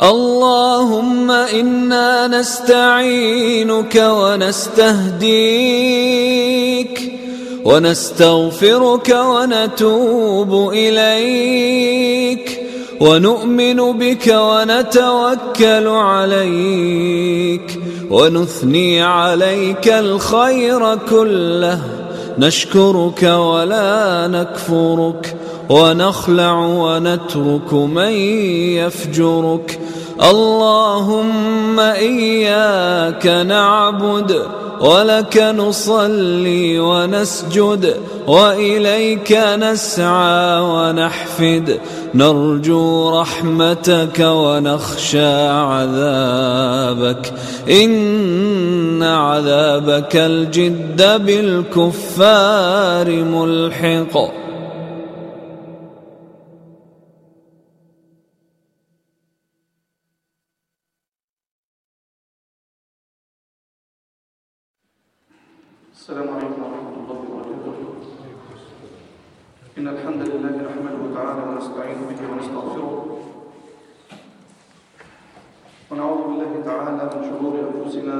اللهم إنا نستعينك ونستهديك ونستغفرك ونتوب إليك ونؤمن بك ونتوكل عليك ونثني عليك الخير كله نشكرك ولا نكفرك ونخلع ونترك من يفجرك اللهم إياك نعبد ولك نصلي ونسجد وإليك نسعى ونحفد نرجو رحمتك ونخشى عذابك إن عذابك الجد بالكفار ملحق السلام عليكم ورحمة الله وبركاته إن الحمد لله نحمده تعالى ونستعين به ونستغفره ونعوذ بالله تعالى من شرور أنفسنا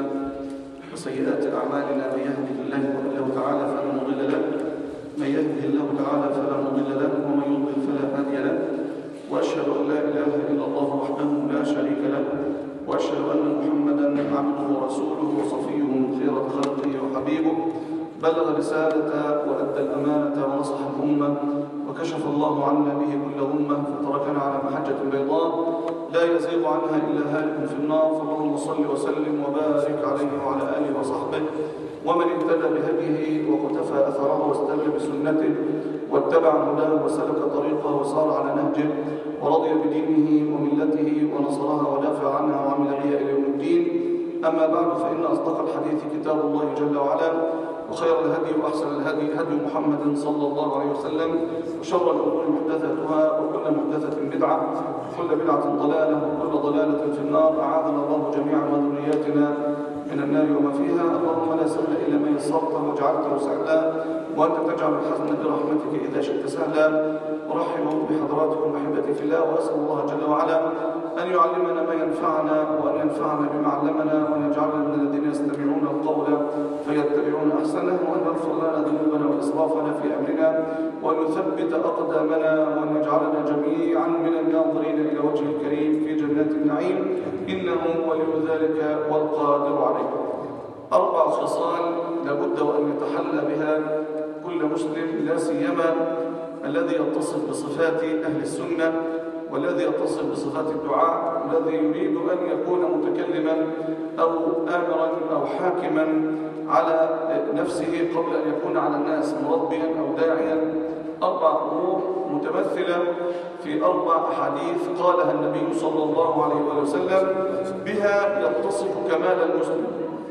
وسيئات أعمالنا من يهده الله الله تعالى فلا مضل له من يهده الله تعالى فلا مضل له ومن يضلل فلا هادي له وأشهد أن لا إله إلا الله وحده لا شريك له وأشهد أن محمدا عبده ورسوله وصفيه من خيرة خلقه وحبيبه بلغ رسالة وأدى الأمانة ونصح الأمة وكشف الله عنا به كل أمة فتركنا على محجة بيضاء لا يزيغ عنها إلا هالك في النار فاللهم صل وسلم وبارك عليه وعلى آله وصحبه ومن اهتدى بهديه وقتفى أثره واستنى بسنته واتبع هداه وسلك طريقه وصار على نهجه ورضي بدينه وملته ونصرها ودافع عنها وعمل بها إلى يوم الدين أما بعد فإن أصدق الحديث كتاب الله جل وعلا وخير الهدي وأحسن الهدي هدي محمد صلى الله عليه وسلم وشر الأمور محدثاتها وكل محدثة بدعة وكل بدعة ضلالة وكل ضلالة في النار أعاذنا الله جميعا وذرياتنا من النار وما فيها اللهم لا سهل إلا ما يسرته وجعلته سهلا وأنت تجعل الحزن برحمتك إذا شئت سهلا أرحب بحضراتكم أحبتي في الله وأسأل الله جل وعلا أن يعلمنا ما ينفعنا وأن ينفعنا بما علمنا وأن يجعلنا من الذين يستمعون القول فيتبعون أحسنه وأن يغفر لنا ذنوبنا وإسرافنا في أمرنا وأن يثبت أقدامنا وأن يجعلنا جميعا من الناظرين إلى وجه الكريم في جنات النعيم إنه ولي ذلك والقادر عليه أربع خصال لابد وأن يتحلى بها كل مسلم لا سيما الذي يتصف بصفات أهل السنة والذي يتصف بصفات الدعاء الذي يريد أن يكون متكلما أو آمرا أو حاكما على نفسه قبل أن يكون على الناس مربيا أو داعيا أربع أمور متمثلة في أربع أحاديث قالها النبي صلى الله عليه وسلم بها يتصف كمال المسلم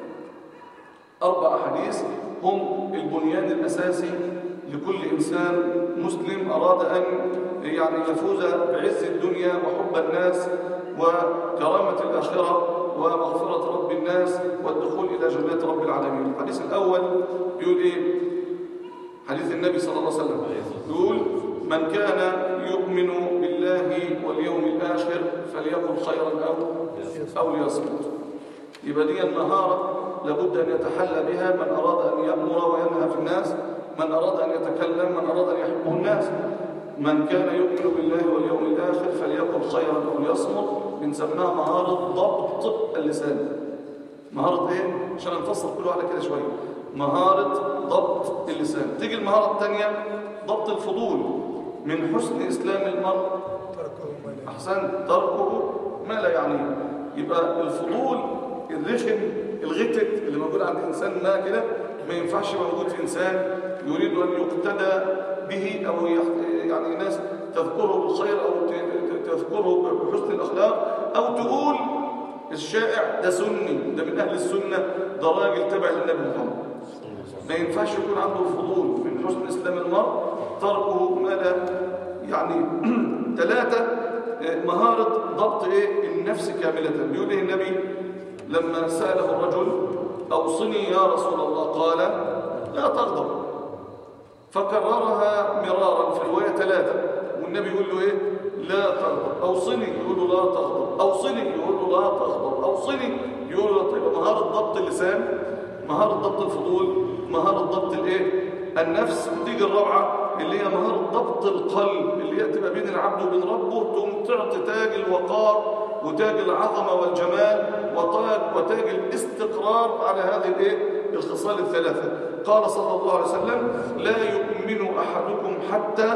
أربع أحاديث هم البنيان الأساسي لكل إنسان مسلم أراد أن يعني يفوز بعز الدنيا وحب الناس وكرامة الآخرة ومغفرة رب الناس والدخول إلى جنات رب العالمين الحديث الأول يقول إيه حديث النبي صلى الله عليه وسلم يقول من كان يؤمن بالله واليوم الآخر فليقل خيرا أو أو ليصمت يبقى دي المهارة لابد أن يتحلى بها من أراد أن يأمر وينهى في الناس من أراد أن يتكلم من أراد أن يحبه الناس من كان يؤمن بالله واليوم الآخر فليقل خيرا أو ليصمت بنسميها مهارة ضبط اللسان مهارة إيه؟ عشان نفصل كل واحدة كده شوية مهارة ضبط اللسان تيجي المهارة الثانية ضبط الفضول من حسن إسلام المرء أحسن تركه ما لا يعنيه يبقى الفضول الرخم الغتت اللي موجود عند إنسان ما كده ما ينفعش موجود في إنسان يريد أن يقتدى به أو يعني ناس تذكره بالخير أو تذكره بحسن الأخلاق أو تقول الشائع ده سني ده من أهل السنة ده راجل تبع للنبي محمد ما ينفعش يكون عنده الفضول من حسن إسلام المرء تركه ما لا يعني ثلاثة مهارة ضبط إيه النفس كاملة بيقول إيه النبي لما سأله الرجل أوصني يا رسول الله قال لا تغضب فكررها مرارا في الرواية ثلاثة والنبي يقول له إيه لا تغضب أوصني يقول له لا تغضب تغضب أوصني يقول له لا تغضب أوصني يقول له طيب مهارة ضبط اللسان مهارة ضبط الفضول مهارة ضبط الايه النفس وتيجي الرابعة اللي هي مهارة ضبط القلب اللي هي تبقى بين العبد وبين ربه تقوم تعطي تاج الوقار وتاج العظمة والجمال وتاج, وتاج الاستقرار على هذه الايه الخصال الثلاثة قال صلى الله عليه وسلم لا يؤمن أحدكم حتى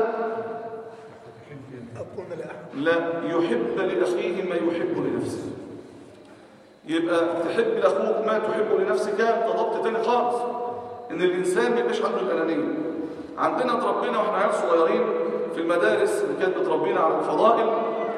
لا يحب لأخيه ما يحب لنفسه يبقى تحب لأخوك ما تحب لنفسك ده ضبط تاني خالص إن الإنسان ما يبقاش عنده الأنانية عندنا تربينا وإحنا عيال صغيرين في المدارس اللي كانت بتربينا على الفضائل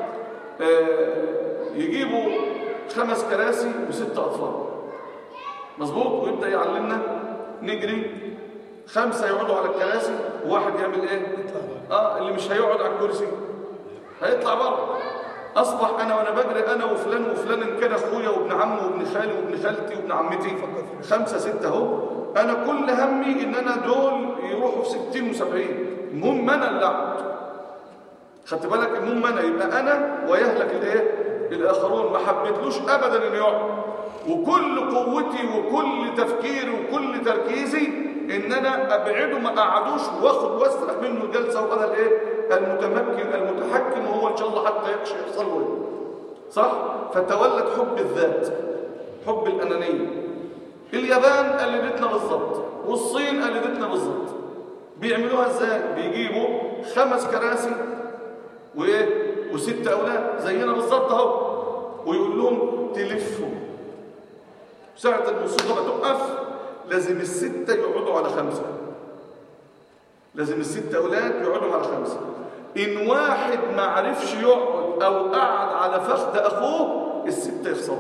آه يجيبوا خمس كراسي وست أطفال مظبوط ويبدأ يعلمنا نجري خمسة يقعدوا على الكراسي وواحد يعمل ايه اه اللي مش هيقعد على الكرسي هيطلع بره اصبح انا وانا بجري انا وفلان وفلان ان كان اخويا وابن عمي وابن خالي وابن خالتي وابن عمتي خمسة ستة اهو انا كل همي ان انا دول يروحوا في ستين وسبعين المهم انا اللي اقعد خدت بالك المهم انا يبقى انا ويهلك الايه الاخرون ما حبيتلوش ابدا انه يقعد وكل قوتي وكل تفكيري وكل تركيزي ان انا ابعده ما اقعدوش واخد واسترح منه الجلسه وانا الايه المتمكن المتحكم وهو ان شاء الله حتى يخشى يحصل له صح فتولد حب الذات حب الانانيه اليابان قلدتنا بالظبط والصين قلدتنا بالظبط بيعملوها ازاي بيجيبوا خمس كراسي وايه وست اولاد زينا بالظبط اهو ويقول لهم تلفوا ساعه الموسيقى ما تقف لازم الستة يقعدوا على خمسة لازم الستة أولاد يقعدوا على خمسة إن واحد ما عرفش يقعد أو قعد على فخذ أخوه الستة يخسروا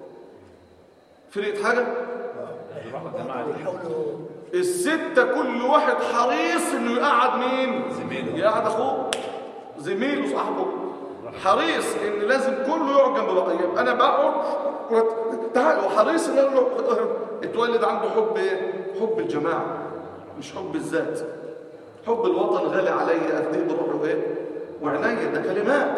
فرقت حاجة؟ الستة كل واحد حريص إنه يقعد مين؟ زميله. يقعد أخوه زميله صاحبه حريص إن لازم كله يقعد جنب بعض يبقى أنا بقعد تعال وحريص إن أنا اتولد عنده حب ايه؟ حب الجماعة مش حب الذات حب الوطن غالي عليا أفديه بروحه ايه وعناية ده كلمات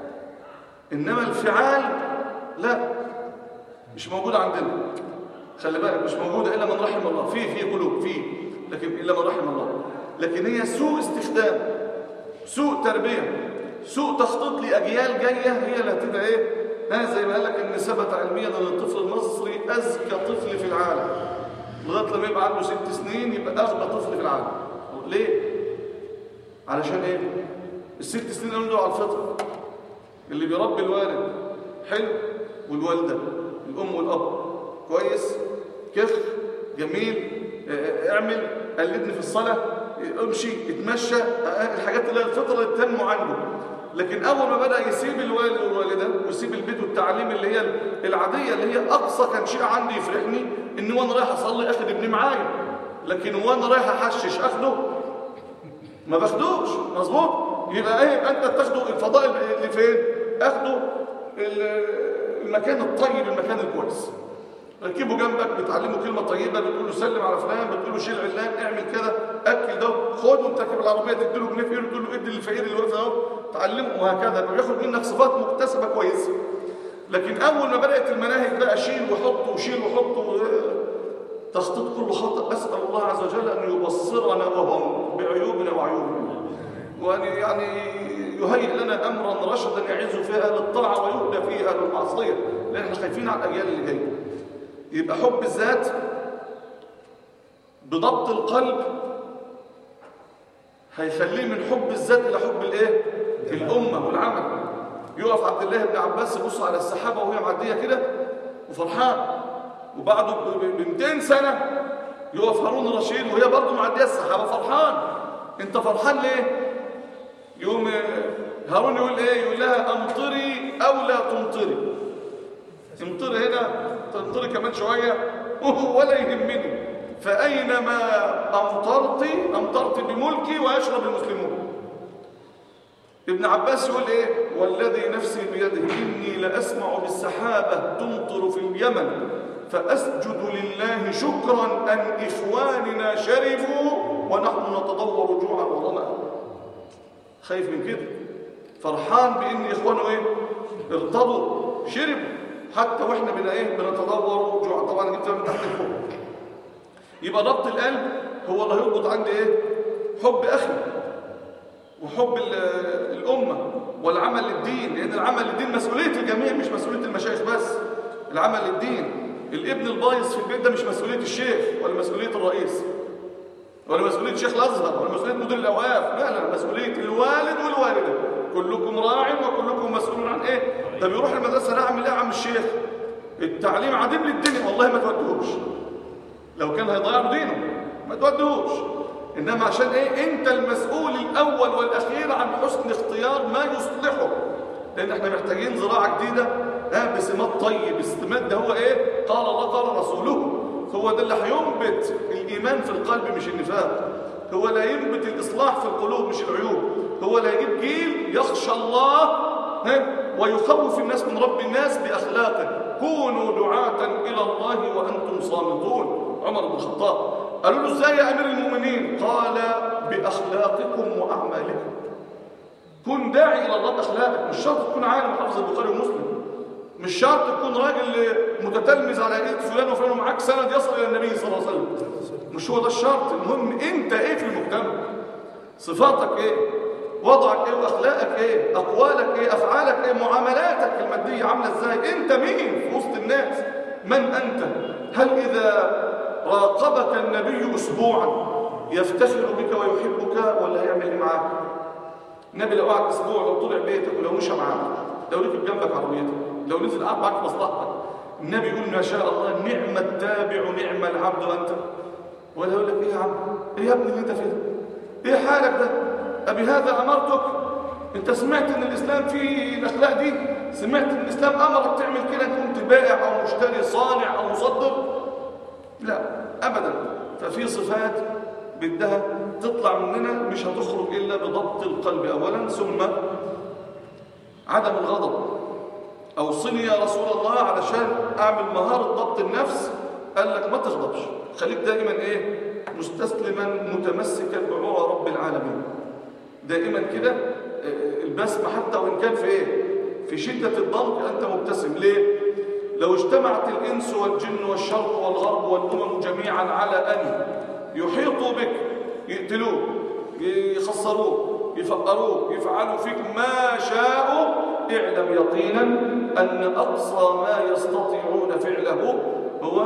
إنما الفعال لا مش موجودة عندنا خلي بالك مش موجودة إلا من رحم الله في في قلوب في لكن إلا من رحم الله لكن هي سوء استخدام سوء تربية سوء تخطيط لأجيال جاية هي اللي هتبقى إيه ها زي ما قال لك ان ثبت علميا ان الطفل المصري اذكى طفل في العالم لغايه لما يبقى عنده ست سنين يبقى اغبى طفل في العالم ليه علشان ايه الست سنين عنده على الفطره اللي بيربي الوالد حلو والوالده الام والاب كويس كف جميل اه، اعمل قلدني في الصلاه اه، امشي اتمشى اه، الحاجات اللي هي الفطره اللي تنمو عنده لكن اول ما بدا يسيب الوالد والوالده ويسيب البيت والتعليم اللي هي العاديه اللي هي اقصى كان شيء عندي يفرحني ان وانا رايح اصلي اخد ابني معايا لكن وانا رايح احشش اخده ما باخدوش مظبوط يبقى ايه انت تاخده الفضائل اللي فين اخده ال- المكان الطيب المكان الكويس ركبه جنبك بتعلمه كلمه طيبه بتقول له سلم على فلان بتقول له شيل علان اعمل كده اكل ده خد وانت راكب العربيه تديله جنيه في ايده تقول له ادي للفقير اللي واقف اهو تعلمه وهكذا بياخد منك صفات مكتسبه كويسه لكن اول ما بدات المناهج بقى شيل وحط وشيل وحط و... تخطيط كله خطأ أسأل الله عز وجل أن يبصرنا وهم بعيوبنا وعيوبنا وأن يعني يهيئ لنا أمرا رشدا يعز فيها أهل الطاعة ويهدى فيها أهل المعصية لأن احنا خايفين على الأجيال اللي جاية يبقى حب الذات بضبط القلب هيخليه من حب الذات إلى حب الإيه؟ الأمة والعمل يقف عبد الله بن عباس يبص على السحابة وهي معدية كده وفرحان وبعده ب 200 سنة يقف هارون الرشيد وهي برضه معدية السحابة فرحان انت فرحان ليه؟ يقوم هارون يقول ايه؟ يقول لها امطري او لا تمطري امطري هنا تمطري كمان شوية ولا يهمني فأينما أمطرت أمطرت بملكي ويشرب المسلمون ابن عباس يقول ايه والذي نفسي بيده اني لاسمع بالسحابه تمطر في اليمن فاسجد لله شكرا ان اخواننا شربوا ونحن نتضور جوعا وظما خايف من كده فرحان بان اخوانه ايه ارتضوا شربوا حتى واحنا بنا ايه بنتدور جوع طبعا جبت من تحت الفوق يبقى ضبط القلب هو اللي هيربط عندي ايه حب اخي وحب ال- الامه والعمل للدين لان العمل للدين مسؤوليه الجميع مش مسؤوليه المشايخ بس العمل للدين الابن البايظ في البيت ده مش مسؤوليه الشيخ ولا مسؤوليه الرئيس ولا مسؤوليه شيخ الازهر ولا مسؤوليه مدير الاوقاف لا لا مسؤوليه الوالد والوالده كلكم راع وكلكم مسؤول عن ايه ده بيروح المدرسه ده اعمل ايه يا عم الشيخ التعليم عديم للدنيا والله ما تودهوش لو كان هيضيع له دينه ما تودهوش انما عشان ايه انت المسؤول الاول والاخير عن حسن اختيار ما يصلحه لان احنا محتاجين زراعه جديده ها بسمات طيب السمات ده هو ايه قال الله قال رسوله هو ده اللي هينبت الايمان في القلب مش النفاق هو لا ينبت الاصلاح في القلوب مش العيوب هو لا يجيب جيل يخشى الله ها ويخوف الناس من رب الناس باخلاقه كونوا دعاة الى الله وانتم صامتون عمر بن الخطاب قالوا له ازاي يا امير المؤمنين قال باخلاقكم واعمالكم كن داعي الى الله باخلاقك مش شرط تكون عالم حافظ البخاري ومسلم مش شرط تكون راجل متتلمذ على ايد فلان وفلان ومعاك سند يصل الى النبي صلى الله عليه وسلم مش هو ده الشرط المهم انت ايه في المجتمع صفاتك ايه وضعك ايه واخلاقك ايه اقوالك ايه افعالك ايه معاملاتك الماديه عامله ازاي انت مين في وسط الناس من انت هل اذا راقبك النبي اسبوعا يفتخر بك ويحبك ولا هيعمل ايه معاك النبي لو قعد اسبوع لو طلع بيتك ولو مشى معاك لو ركب جنبك عربيتك لو نزل قعد معاك في مصلحتك النبي يقول ما شاء الله نعم التابع نعم العبد انت ولا يقول لك ايه يا عم ايه يا ابني اللي انت فيه ده؟ ايه حالك ده ابي هذا امرتك انت سمعت ان الاسلام فيه الاخلاق دي سمعت ان الاسلام امرك تعمل كده كنت بائع او مشتري صانع او مصدر لا ابدا ففي صفات بدها تطلع مننا مش هتخرج الا بضبط القلب اولا ثم عدم الغضب اوصني يا رسول الله علشان اعمل مهاره ضبط النفس قال لك ما تغضبش خليك دائما ايه مستسلما متمسكا بعمر رب العالمين دائما كده آه، البسمه حتى وان كان في ايه في شده الضنك انت مبتسم ليه لو اجتمعت الانس والجن والشرق والغرب والامم جميعا على ان يحيطوا بك يقتلوك يخسروك يفقروك يفعلوا فيك ما شاءوا اعلم يقينا ان اقصى ما يستطيعون فعله هو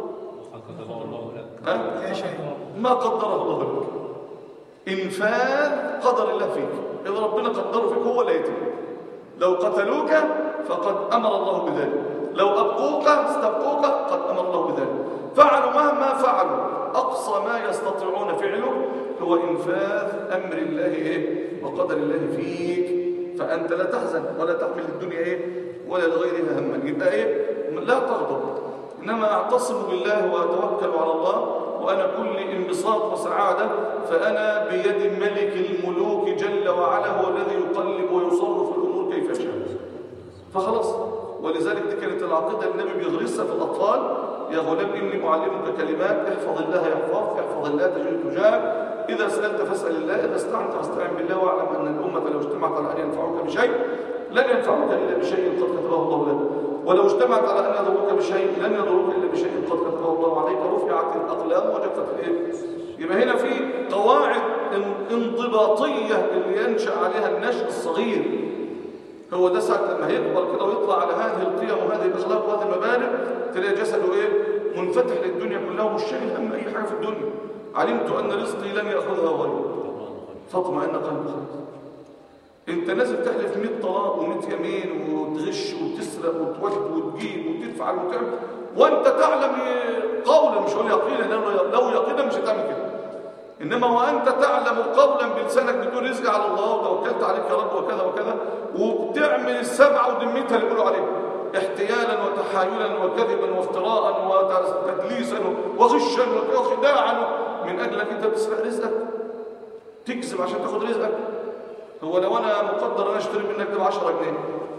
ها؟ ما قدره الله لك انفاذ قدر الله فيك اذا ربنا قدره فيك هو لا يتم لو قتلوك فقد امر الله بذلك لو ابقوك استبقوك قد امر الله بذلك فعلوا مهما فعلوا اقصى ما يستطيعون فعله هو انفاذ امر الله ايه وقدر الله فيك فانت لا تحزن ولا تحمل الدنيا ايه ولا لغيرها هما يبقى ايه لا تغضب انما اعتصم بالله واتوكل على الله وانا كل انبساط وسعاده فانا بيد ملك الملوك جل وعلا هو الذي يقلب ويصرف الامور كيف يشاء فخلاص ولذلك دي كانت العقيده النبي بيغرسها في الاطفال يا غلام اني اعلمك كلمات احفظ الله يحفظك احفظ الله تجد تجاهك اذا سالت فاسال الله اذا استعنت فاستعن بالله واعلم ان الامه لو اجتمعت على ان ينفعوك بشيء لن ينفعوك الا بشيء قد كتبه الله لك ولو اجتمعت على ان يضروك بشيء لن يضروك الا بشيء قد كتبه الله عليك رفعت الاقلام وجفت الايه يبقى هنا في قواعد ان- انضباطيه اللي ينشا عليها النشء الصغير هو ده ساعة لما هيكبر كده ويطلع على هذه القيم وهذه الأخلاق وهذه المبادئ تلاقي جسده إيه؟ منفتح للدنيا كلها ومش شايل هم أي حاجة في الدنيا علمت أن رزقي لن يأخذها غيري فاطمئن قلبي خلاص أنت نازل تحلف 100 طلاق و100 يمين وتغش وتسرق وتوجد وتجيب وتفعل وتعمل وأنت تعلم قولا مش هقول يقينا لأنه لو يقينا مش هتعمل كده إنما وأنت تعلم قولا بلسانك بتقول رزق على الله وتوكلت عليك يا رب وكذا وكذا وبتعمل السبعة ودميتها اللي بيقولوا عليها احتيالا وتحايلا وكذبا وافتراء وتدليسا وغشا وخداعا من أجلك أنت بتسرق رزقك تكذب عشان تاخد رزقك هو لو أنا مقدر أنا أشتري منك ده ب 10 جنيه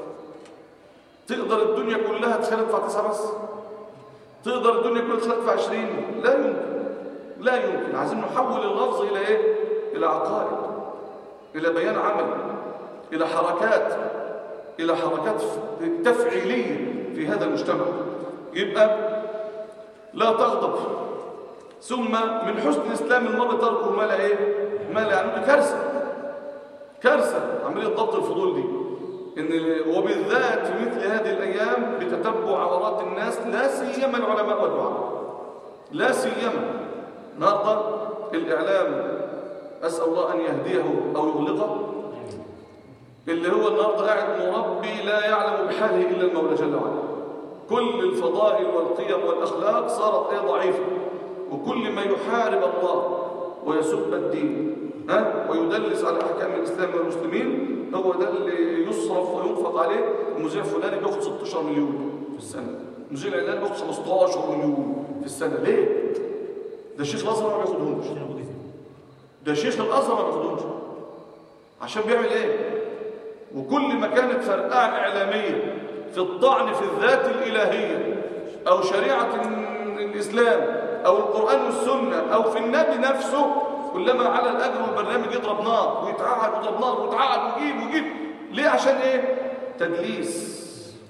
تقدر الدنيا كلها تدفع تسعة بس تقدر الدنيا كلها تدفع 20 لا يمكن لا يمكن عايزين نحول اللفظ إلى إيه؟ إلى عقائد إلى بيان عمل إلى حركات إلى حركات تفعيلية في هذا المجتمع يبقى لا تغضب ثم من حسن إسلام المرء تركه ما لا إيه ما لا يعني كارثة كارثة عملية ضبط الفضول دي إن وبالذات في مثل هذه الأيام بتتبع عورات الناس لا سيما العلماء والدعاء لا سيما النهارده الإعلام أسأل الله أن يهديه أو يغلقه اللي هو النهارده قاعد مربي لا يعلم بحاله إلا المولى جل وعلا كل الفضائل والقيم والأخلاق صارت ايه ضعيفة وكل ما يحارب الله ويسب الدين ها ويدلس على أحكام الإسلام والمسلمين هو ده اللي يصرف وينفق عليه المذيع الفلاني بياخد 16 مليون في السنة المذيع العلاني بياخد 15 مليون في السنة ليه؟ ده الشيخ الأزهر ما بياخدهمش ده شيخ الأزهر ما بياخدهمش عشان بيعمل ايه؟ وكل ما كانت فرقعة إعلامية في الطعن في الذات الإلهية أو شريعة الإسلام أو القرآن والسنة أو في النبي نفسه كلما على الأجر والبرنامج يضرب نار ويتعهد ويضرب نار ويتعهد ويجيب ويجيب ليه عشان إيه؟ تدليس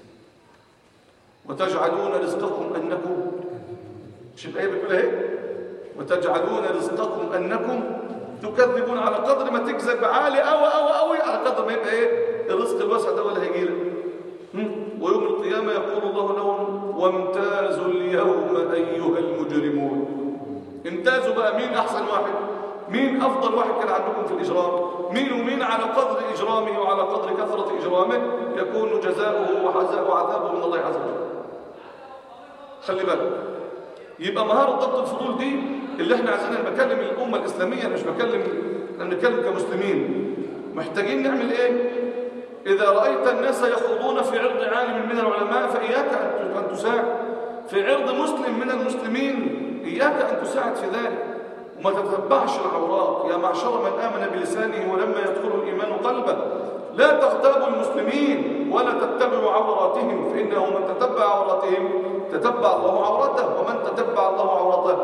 وتجعلون رزقكم أنكم مش الآية بتقول إيه؟ وتجعلون رزقكم أنكم تكذبون على قدر ما تكذب عالي أوي أوي أوي على قدر ما يبقى إيه؟ الرزق الواسع ده ولا هيجي لك ويوم القيامة يقول الله لهم وامتازوا اليوم أيها المجرمون امتازوا بقى مين أحسن واحد مين أفضل واحد كان عندكم في الإجرام مين ومين على قدر إجرامه وعلى قدر كثرة إجرامه يكون جزاؤه وعذابه من الله عز وجل خلي بالك يبقى مهارة ضبط الفضول دي اللي احنا عايزينها بكلم الأمة الإسلامية أنا مش بكلم أنا بكلم كمسلمين محتاجين نعمل إيه إذا رأيت الناس يخوضون في عرض عالم من العلماء فإياك أن تساعد في عرض مسلم من المسلمين إياك أن تساعد في ذلك وما تتبعش العورات يا معشر من آمن بلسانه ولما يدخل الإيمان قلبه لا تغتابوا المسلمين ولا تتبعوا عوراتهم فإنه من تتبع عوراتهم تتبع الله عورته ومن تتبع الله عورته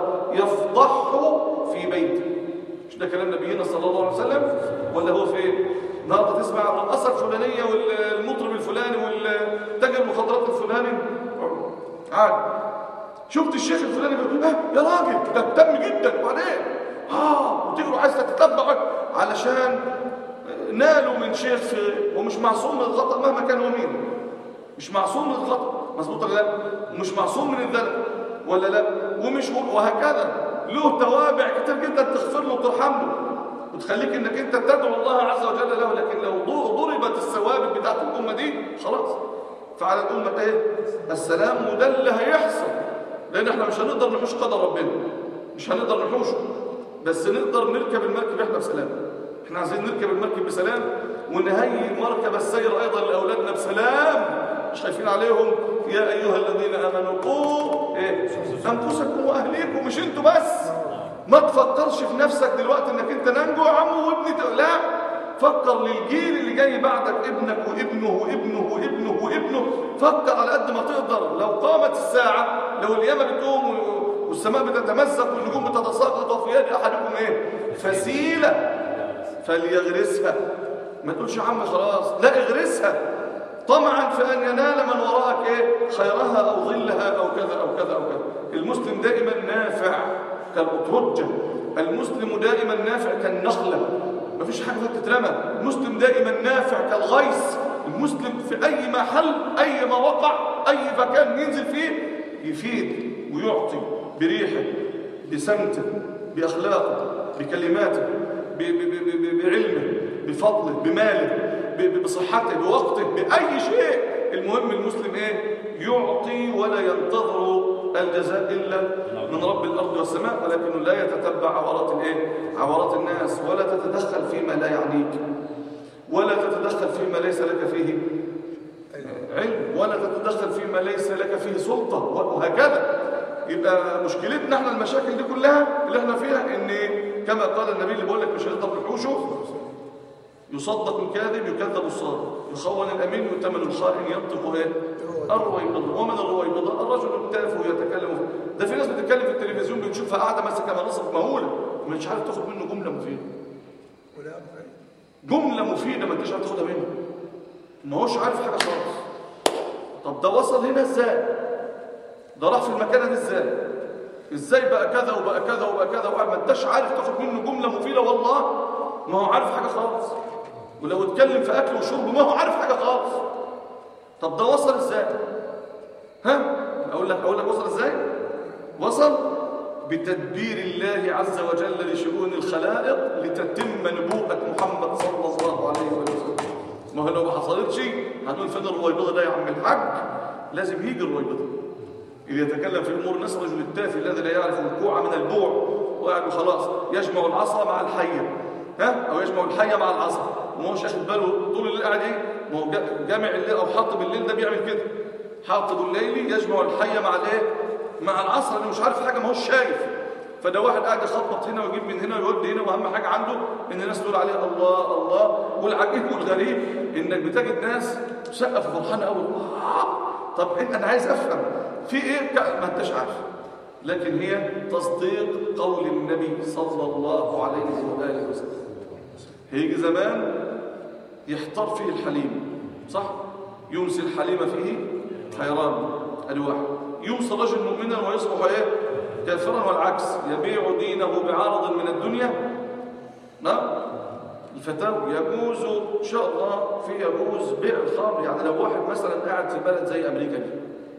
يفضحه في بيته مش ده كلام نبينا صلى الله عليه وسلم ولا هو فين النهارده تسمع الرقصه الفلانيه والمطرب الفلاني والتاجر المخدرات الفلاني عادي شفت الشيخ الفلاني بيقول اه يا راجل ده اهتم جدا وبعدين اه وتجروا عايز تتبع علشان نالوا من شيخ في ومش معصوم من الخطا مهما كان هو مين مش معصوم من الخطا مظبوط ولا لا ومش معصوم من الذنب ولا لا ومش وهكذا له توابع كتير جدا تغفر له وترحم له وتخليك انك انت تدعو الله عز وجل له لكن لو ضربت الثوابت بتاعت الامه دي خلاص فعلى الامه ايه السلام وده اللي هيحصل لان احنا مش هنقدر نحوش قدر ربنا مش هنقدر نحوشه بس نقدر نركب المركب احنا بسلام احنا عايزين نركب المركب بسلام ونهيئ المركب السير ايضا لاولادنا بسلام مش خايفين عليهم يا ايها الذين امنوا قوا ايه انفسكم واهليكم مش انتوا بس ما تفكرش في نفسك دلوقتي انك انت ننجو يا عم وابني لا فكر للجيل اللي جاي بعدك ابنك وابنه وابنه وابنه وابنه فكر على قد ما تقدر لو قامت الساعة لو القيامة بتقوم والسماء بتتمزق والنجوم بتتساقط وفي يد احدكم ايه فسيلة فليغرسها ما تقولش يا عم خلاص لا اغرسها طمعا في ان ينال من وراءك ايه خيرها او ظلها او كذا او كذا او كذا المسلم دائما نافع كالأترجة المسلم دائما نافع كالنخلة ما فيش حاجة تترمى المسلم دائما نافع كالغيث المسلم في أي محل أي ما وقع أي مكان ينزل فيه يفيد ويعطي بريحه بسمته بأخلاقه بكلماته بعلمه بفضله بماله بصحته بوقته بأي شيء المهم المسلم ايه يعطي ولا ينتظر الجزاء إلا من رب الأرض والسماء ولكنه لا يتتبع عورات الايه عورات الناس ولا تتدخل فيما لا يعنيك ولا تتدخل فيما ليس لك فيه علم ولا تتدخل فيما ليس لك فيه سلطة وهكذا يبقى مشكلتنا احنا المشاكل دي كلها اللي احنا فيها ان كما قال النبي اللي بيقول لك مش هنقدر نحوشه يصدق الكاذب يكذب الصادق يخون الامين يؤتمن الخائن ينطق ايه الرويبضه ومن الرويبضه الرجل التافه يتكلم ده في ناس بتتكلم في التلفزيون بنشوفها قاعده ماسكه مناصب مهوله مش عارف تاخد منه جمله مفيده جمله مفيده ما انتش عارف تاخدها منه ما هوش عارف حاجه خالص طب ده وصل هنا ازاي ده راح في المكانه دي ازاي ازاي بقى كذا وبقى كذا وبقى كذا وبقى ما انتش عارف تاخد منه جمله مفيده والله ما هو عارف حاجه خالص ولو اتكلم في اكل وشرب ما هو عارف حاجه خالص طب ده وصل ازاي ها اقول لك اقول لك وصل ازاي وصل بتدبير الله عز وجل لشؤون الخلائق لتتم نبوءة محمد صلى الله عليه وسلم ما هو لو ما حصلتش هنقول فين الرويبضة ده يا عم الحاج لازم يجي الرويبضة اللي يتكلم في امور الناس رجل التافه الذي لا يعرف الكوع من البوع وقاعد خلاص يجمع العصا مع الحيه ها او يجمع الحيه مع العصا وما هوش ياخد باله طول الليل قاعد ايه ما هو جامع الليل او حاطب الليل ده بيعمل كده حاطب الليل يجمع الحيه مع الايه مع العصر اللي مش عارف حاجه ما هوش شايف فده واحد قاعد يخبط هنا ويجيب من هنا ويودي هنا واهم حاجه عنده ان الناس تقول عليه الله الله والعجيب والغريب انك بتجد ناس تسقف وفرحانه قوي طب انت انا عايز افهم في ايه ما انتش عارف لكن هي تصديق قول النبي صلى الله عليه واله وسلم هيجي زمان يحتار فيه الحليم صح يمسي الحليم فيه حيران ادي واحد يمسي الرجل مؤمنا ويصبح ايه كافرا والعكس يبيع دينه بعرض من الدنيا نعم الفتاوى يجوز ان شاء الله في يجوز بيع الخمر يعني لو واحد مثلا قاعد في بلد زي امريكا دي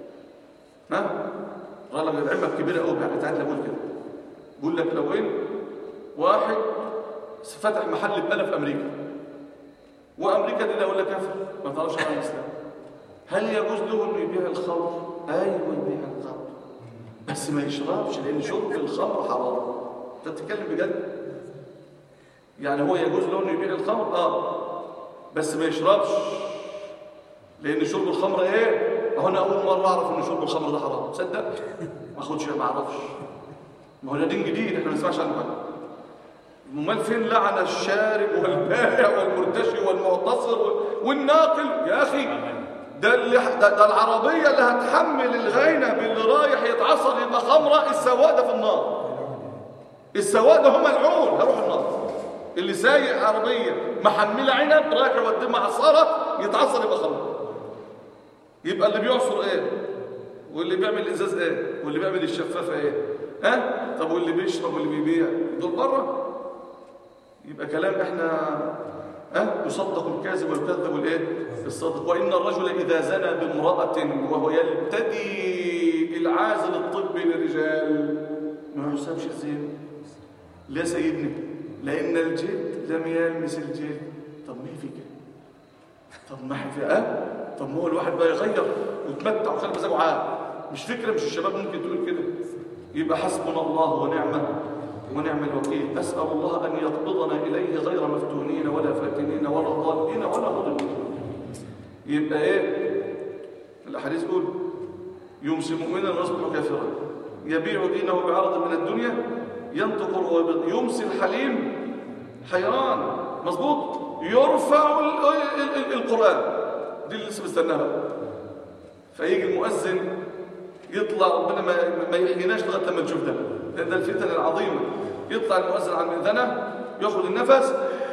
ها راجل العلمه كبيره قوي يعني تعالى اقول كده بقول لك لو ان واحد فتح محل بقاله في امريكا وامريكا دي لو لك كافر ما تعرفش عن الاسلام هل يجوز له انه يبيع الخمر ايوه يبيع الخمر بس ما يشربش لان شرب الخمر حرام انت بتتكلم بجد يعني هو يجوز له انه يبيع الخمر اه بس ما يشربش لان شرب الخمر ايه هو انا اول مره اعرف ان شرب الخمر ده حرام تصدق ما اخدش ما اعرفش ما هو ده دين جديد احنا ما نسمعش عنه حاجه امال فين لعن الشارب والبائع والمرتشي والمعتصر والناقل يا اخي ده, اللي ده, ده العربيه اللي هتحمل الغينه باللي رايح يتعصر يبقى خمره السواده في النار السواده هم العون هروح النار اللي سايق عربيه محمله عنب رايح يوديه معصره يتعصر يبقى خمره يبقى اللي بيعصر ايه واللي بيعمل الازاز ايه واللي بيعمل الشفافه ايه ها طب واللي بيشرب واللي بيبيع دول بره يبقى كلام احنا ها يصدق الكاذب ويكذب الايه الصادق وان الرجل اذا زنى بامراه وهو يلتدي العازل الطبي للرجال ما يحسبش الزين لا سيدني لان الجد لم يلمس الجد طب ما في كده طب ما في اه طب ما هو الواحد بقى يغير ويتمتع وخلي مزاجه عام مش فكره مش الشباب ممكن تقول كده يبقى حسبنا الله ونعمه ونعم الوكيل أسأل الله أن يقبضنا إليه غير مفتونين ولا فاتنين ولا ضالين ولا مضلين يبقى إيه الأحاديث يقول يمسي مؤمنا ويصبح كافرا يبيع دينه بعرض من الدنيا ينطق يمسي الحليم حيران مظبوط يرفع ال ال ال القرآن دي اللي لسه مستناها فيجي المؤذن يطلع ربنا ما, ما يحيناش لغايه لما نشوف ده لان ده الفتن العظيمه يطلع المؤذن على المئذنه ياخد النفس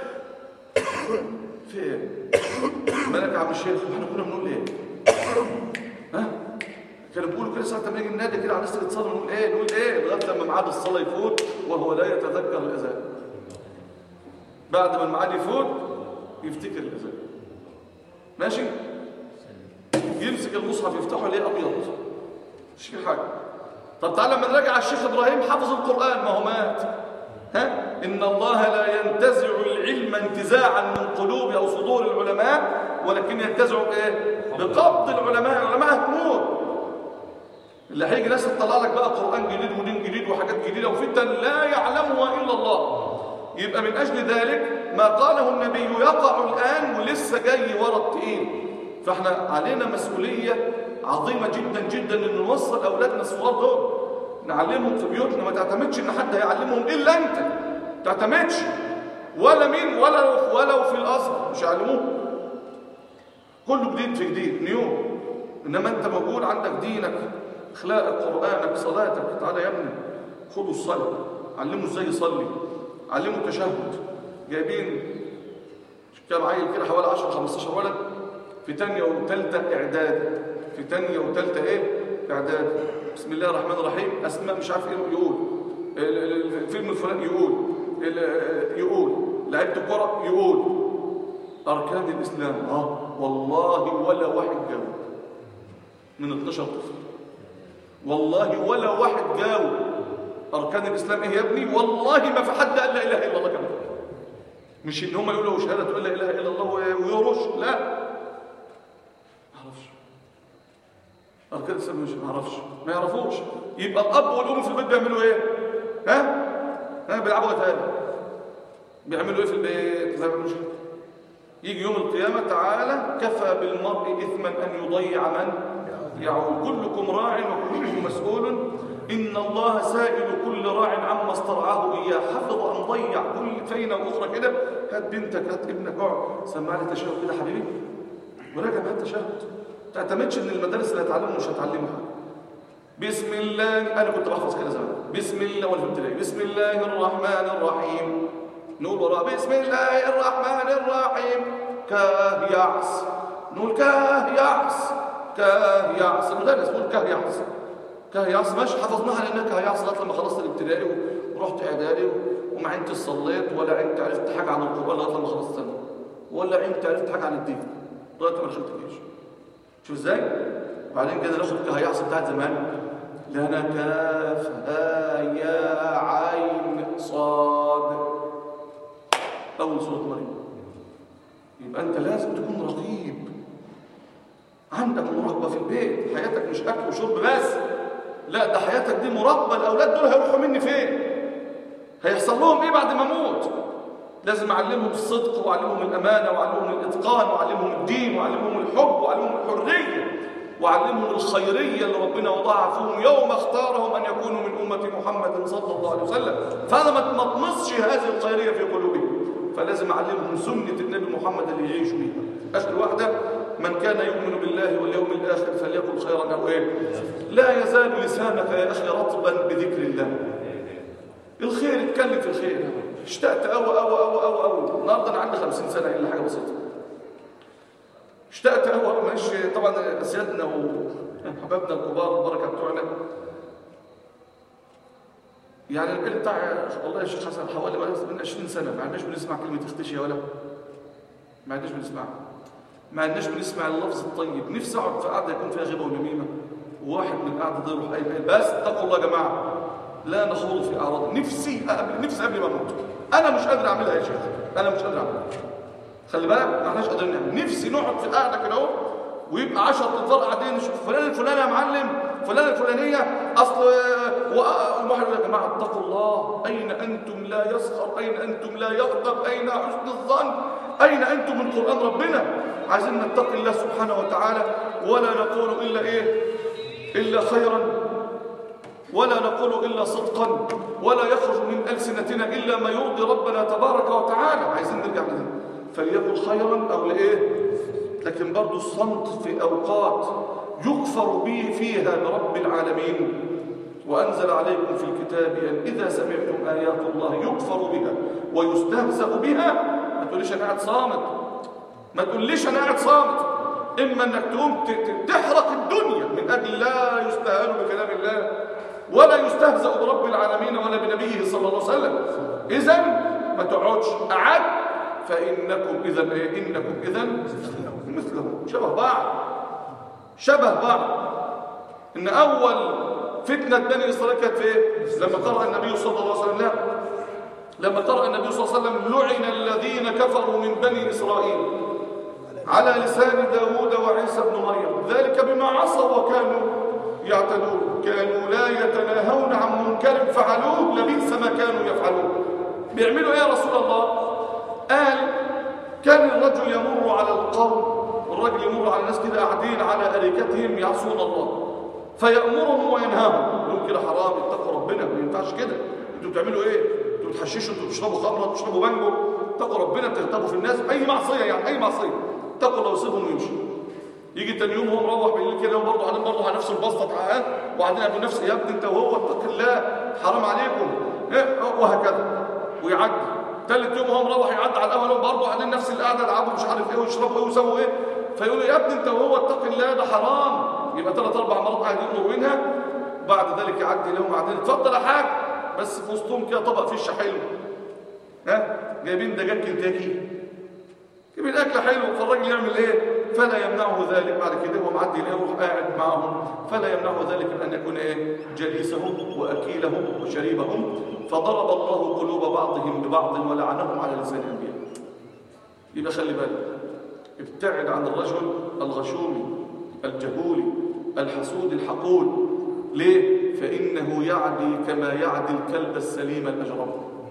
في ايه مالك يا عم الشيخ احنا كنا بنقول ايه ها كانوا بيقولوا كده ساعه لما يجي النادي كده على الناس تتصلي نقول ايه نقول ايه لغايه لما ميعاد الصلاه يفوت وهو لا يتذكر الاذان بعد ما الميعاد يفوت يفتكر الاذان ماشي يمسك المصحف يفتحه ليه ابيض مش في حاجه طب تعالى لما نراجع على الشيخ ابراهيم حفظ القران ما هو مات ها ان الله لا ينتزع العلم انتزاعا من قلوب او صدور العلماء ولكن ينتزع بايه بقبض العلماء العلماء هتموت اللي هيجي ناس تطلع لك بقى قران جديد ودين جديد وحاجات جديده وفتن لا يعلمها الا الله يبقى من اجل ذلك ما قاله النبي يقع الان ولسه جاي ورا التقيل فاحنا علينا مسؤوليه عظيمة جدا جدا ان نوصل اولادنا الصغار دول نعلمهم في بيوتنا ما تعتمدش ان حد هيعلمهم الا انت ما تعتمدش ولا مين ولا ولو في الازهر مش هيعلموه كله جديد في جديد نيو انما انت موجود عندك دينك اخلاقك قرانك صلاتك تعالى يا ابني خدوا الصلاه علموا ازاي يصلي علموا التشهد جايبين كام عيل كده حوالي 10 15 ولد في تانية وتالتة إعداد في تانية وتالتة إيه إعداد بسم الله الرحمن الرحيم أسماء مش عارف إيه يقول ال- ال- الفيلم الفلاني يقول ال- يقول لعيبة الكرة يقول أركان الإسلام آه والله ولا واحد جاوب من 12 طفل والله ولا واحد جاوب أركان الإسلام إيه يا ابني والله ما في حد قال لا إله إلا الله كمان مش إن هم يقولوا شهادة تقول لا إله إلا الله ويرش لا ما أعرفش أركان الإسلام مش ما أعرفش ما يعرفوش يبقى الأب والأم في البيت بيعملوا إيه ها ها بيلعبوا تاني بيعملوا إيه في البيت ما بيعملوش إيه؟ يجي يوم القيامة تعالى كفى بالمرء إثما أن يضيع من يعول كلكم راع وكلكم مسؤول إن الله سائل كل راع عما استرعاه إياه حفظ أن ضيع كل فينة وأخرى كده هات بنتك هات ابنك اقعد سمع لي تشهد كده حبيبي وراجع بقى التشهد ما تعتمدش إن المدارس اللي هتعلمه مش هتعلمها بسم الله أنا كنت بحفظ كده زمان بسم الله وأنا في ابتدائي بسم الله الرحمن الرحيم نقول وراء بسم الله الرحمن الرحيم كاه يعس نقول كاه يعس كاه يعس المدرس يقول كاه يعس كاه يعس ماشي حفظناها لأنها كاه يعس لغاية لما خلصت الابتدائي و- ورحت إعدادي وما عدت صليت ولا عدت عرفت حاجة عن القرآن لغاية لما خلصت ثانوي ولا عدت عرفت حاجة عن الدين لغاية ما دخلت الجيش شوف ازاي؟ وبعدين كده ناخد كاه يعس بتاعت زمان لنا كاف ها يا عين صاد أول سورة مريم يبقى أنت لازم تكون رقيب عندك مراقبة في البيت حياتك مش أكل وشرب بس لا ده حياتك دي مراقبة الأولاد دول هيروحوا مني فين هيحصل لهم إيه بعد ما أموت لازم أعلمهم الصدق وأعلمهم الأمانة وأعلمهم الإتقان وأعلمهم الدين وأعلمهم الحب وأعلمهم الحرية وأعلمهم الخيرية اللي ربنا وضعها فيهم يوم اختارهم أن يكونوا من أمة محمد صلى الله عليه وسلم فأنا ما ما تمصش هذه الخيرية في قلوبهم فلازم أعلمهم سنة النبي محمد اللي يعيشوا بيها آخر واحدة من كان يؤمن بالله واليوم الآخر فليقل خيرا أو إيه لا يزال لسانك يا أخي رطبا بذكر الله الخير اتكلم في الخير اشتقت أو أو أو أو أو النهارده أنا عندي 50 سنة إلا حاجة بسيطة اشتقت أو أو ماشي طبعا أسيادنا وحبابنا الكبار البركة بتوعنا يعني الجيل بتاع والله يا شيخ حسن حوالي بقى من 20 سنة ما عندناش بنسمع كلمة اختشي يا ولا ما عندناش بنسمعها ما عندناش بنسمع اللفظ الطيب نفسي اقعد في قعده يكون فيها غيبه ونميمه وواحد من القعده ده يروح قايل قايل بس اتقوا الله يا جماعه لا نخوض في اعراض نفسي قبل نفسي قبل ما اموت انا مش قادر اعملها يا شيخ انا مش قادر اعملها خلي بالك ما احناش قادرين نعمل نفسي نقعد في القعده كده اهو ويبقى 10 انفار قاعدين نشوف فلان الفلاني يا معلم فلان الفلانيه اصل واحد يقول يا جماعه اتقوا الله اين انتم لا يسخر اين انتم لا يغضب اين حسن الظن اين انتم من قران ربنا عايزين نتقي الله سبحانه وتعالى ولا نقول الا ايه الا خيرا ولا نقول إلا صدقا ولا يخرج من ألسنتنا إلا ما يرضي ربنا تبارك وتعالى عايزين نرجع لده فليقل خيرا أو لإيه لكن برضو الصمت في أوقات يغفر به فيها لرب العالمين وأنزل عليكم في الكتاب أن إذا سمعتم آيات الله يكفر بها ويستهزأ بها ما تقوليش أنا قاعد صامت ما تقوليش أنا قاعد صامت إما أنك تقوم ت- ت- تحرق الدنيا من أجل لا يستهان بكلام الله ولا يستهزأ برب العالمين ولا بنبيه صلى الله عليه وسلم إذا ما تقعدش قعد فإنكم إذا إيه؟ إنكم إذا مثلهم شبه بعض شبه بعض إن أول فتنة بني إسرائيل كانت في إيه؟ لما قرأ النبي صلى الله عليه وسلم لا لما قرأ النبي صلى الله عليه وسلم لعن الذين كفروا من بني إسرائيل على لسان داود وعيسى بن مريم ذلك بما عصوا وكانوا يعتدون كانوا لا يتناهون عن منكر فعلوه لبئس ما كانوا يفعلون بيعملوا ايه يا رسول الله قال كان الرجل يمر على القوم الرجل يمر على الناس كده قاعدين على أريكتهم يعصون الله فيأمرهم وينهاهم يقول كده حرام اتقوا ربنا ما ينفعش كده انتوا بتعملوا ايه انتوا بتحششوا انتوا بتشربوا خمره بتشربوا بانجو اتقوا ربنا بتغتابوا في الناس اي معصيه يعني اي معصيه اتقوا الله وسيبهم ويمشوا يجي تاني يوم هو مروح بالليل كده وبرضه قاعدين برضه على نفس البسطه تعال وقاعدين قبل نفس يا ابني انت وهو اتق الله حرام عليكم إيه؟ وهكذا ويعدي ثالث يوم هو مروح يعدي على القهوه برضه قاعدين نفس القعده يلعبوا مش عارف ايه ويشربوا ايه ويسووا ايه فيقول له يا ابني انت وهو اتق الله ده حرام يبقى ثلاث اربع مرات قاعد يقولوا منها بعد ذلك يعدي لهم بعدين اتفضل يا حاج بس في وسطهم كده طبق فيش حلو ها جايبين دجاج كنتاكي جايبين اكل حلو فالراجل يعمل ايه فلا يمنعه ذلك بعد كده هو معدي ليه ويروح قاعد معهم فلا يمنعه ذلك من ان يكون ايه جليسهم واكيلهم وشريبهم فضرب الله قلوب بعضهم ببعض ولعنهم على لسان الانبياء يبقى خلي بالك ابتعد عن الرجل الغشومي الجهولي الحسود الحقود ليه فانه يعدي كما يعدي الكلب السليم الاجرب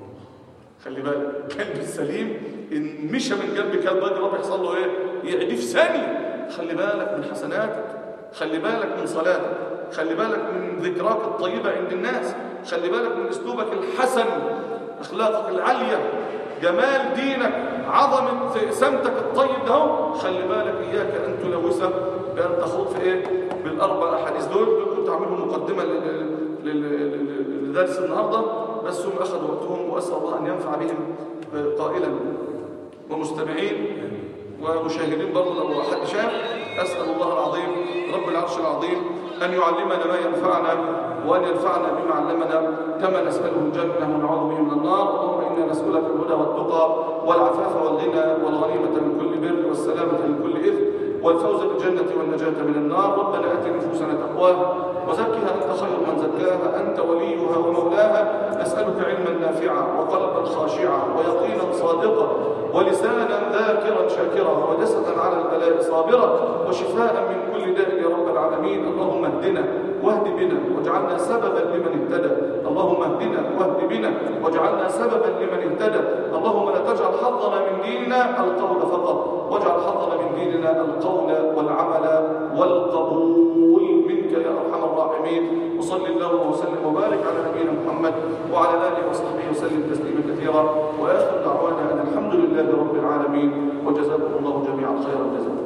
خلي بالك الكلب السليم ان مشى من قلب كلب اجرب يحصل له ايه يعدي في ثانيه خلي بالك من حسناتك خلي بالك من صلاتك خلي بالك من ذكراك الطيبه عند الناس خلي بالك من اسلوبك الحسن اخلاقك العاليه جمال دينك عظمه سمتك الطيب ده خلي بالك اياك ان تلوثه بان تخوض في ايه بالاربع احاديث دول دول كنت اعملهم مقدمه لل- لل- لل- لدرس النهارده بس هم اخذوا وقتهم واسال الله ان ينفع بهم قائلا ومستمعين ومشاهدين برضه لو حد شاف اسال الله العظيم رب العرش العظيم ان يعلمنا ما ينفعنا وان ينفعنا بما علمنا كما نساله الجنه ونعوذ به من النار اللهم انا نسالك الهدى والتقى والعفاف والغنى والغنيمه من كل بر والسلامه من كل اثم والفوز بالجنه والنجاه من النار ربنا ات نفوسنا تقواها وزكها انت خير من زكاها انت وليها ومولاها نسالك علما نافعا وقلبا خاشعا ويقينا صادقا ولسانا ذاكرا شاكرا وجسدا على البلاء صابرا وشفاء من كل داء يا رب العالمين اللهم اهدنا واهد بنا واجعلنا سببا لمن اهتدى اللهم اهدنا واهد بنا واجعلنا سببا لمن اهتدى اللهم لا تجعل حظنا من ديننا القول فقط واجعل حظنا من ديننا القول والعمل والقبول منك يا ارحم الراحمين وصل اللهم وسلم وبارك على نبينا محمد وعلى اله وصحبه وسلم تسليما كثيرا واخر دعوانا ان الحمد لله رب العالمين وجزاكم الله جميعا خير الجزاء